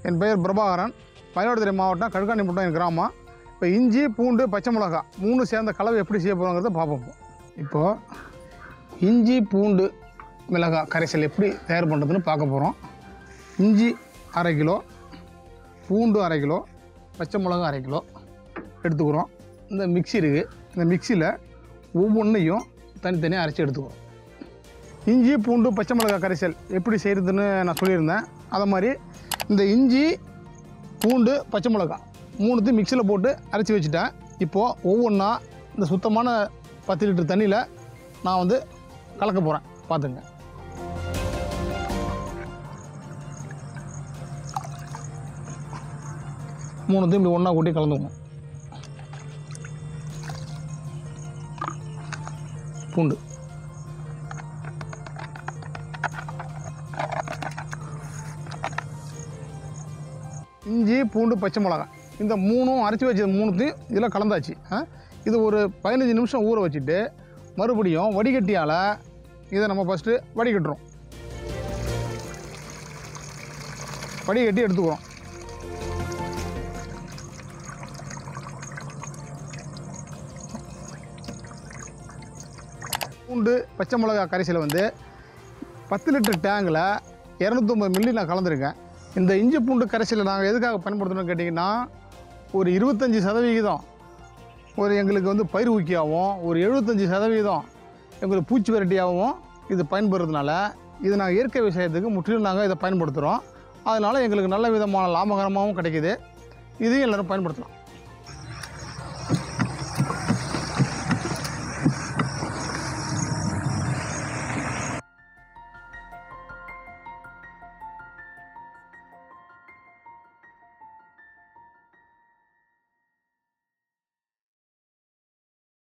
என் பெயர் பிரபாகரன் மயிலாடுதுறை மாவட்டம் கழுகாண்டிமுட்டம் என் கிராமம் இப்போ இஞ்சி பூண்டு பச்சை மிளகா மூணு சேர்ந்த கலவை எப்படி செய்ய போகிறோங்கிறத பார்ப்போம் இப்போது இஞ்சி பூண்டு மிளகாய் கரைசல் எப்படி தயார் பண்ணுறதுன்னு பார்க்க போகிறோம் இஞ்சி அரை கிலோ பூண்டு அரை கிலோ பச்சை மிளகா அரை கிலோ எடுத்துக்கிறோம் இந்த மிக்ஸி இருக்குது இந்த மிக்சியில் ஒவ்வொன்றையும் தனித்தனியாக அரைச்சி எடுத்துக்கிறோம் இஞ்சி பூண்டு பச்சை மிளகாய் கரைசல் எப்படி செய்கிறதுன்னு நான் சொல்லியிருந்தேன் அதை மாதிரி இந்த இஞ்சி பூண்டு பச்சை மிளகாய் மூணுத்தையும் மிக்சியில் போட்டு அரைச்சி வச்சுட்டேன் இப்போது ஒவ்வொன்றா இந்த சுத்தமான பத்து லிட்டர் தண்ணியில் நான் வந்து கலக்க போகிறேன் பார்த்துங்க மூணுத்தையும் இப்படி ஒன்றா கூட்டி கலந்துக்கணும் பூண்டு இஞ்சி பூண்டு பச்சை மிளகாய் இந்த மூணும் அரைச்சி வச்சது மூணுத்தையும் இதில் கலந்தாச்சு ஆ? இது ஒரு பதினஞ்சு நிமிஷம் ஊற வச்சுட்டு மறுபடியும் வடிகட்டியால் இதை நம்ம ஃபஸ்ட்டு வடிகட்டுறோம் வடிகட்டி எடுத்துக்கிறோம் பூண்டு பச்சை மிளகாய் கரைசலை வந்து பத்து லிட்டர் டேங்கில் இரநூத்தொம்பது மில்லி நான் கலந்துருக்கேன் இந்த இஞ்சி பூண்டு கரைசலை நாங்கள் எதுக்காக பயன்படுத்தணும்னு கேட்டிங்கன்னா ஒரு இருபத்தஞ்சி சதவிகிதம் ஒரு எங்களுக்கு வந்து பயிர் ஊக்கியாகவும் ஒரு எழுபத்தஞ்சி சதவீதம் எங்களுக்கு பூச்சி விரட்டியாகவும் இது பயன்படுறதுனால இது நாங்கள் இயற்கை விவசாயத்துக்கு முற்றிலும் நாங்கள் இதை பயன்படுத்துகிறோம் அதனால் எங்களுக்கு நல்ல விதமான லாபகரமாகவும் கிடைக்கிது இதையும் எல்லோரும் பயன்படுத்தலாம்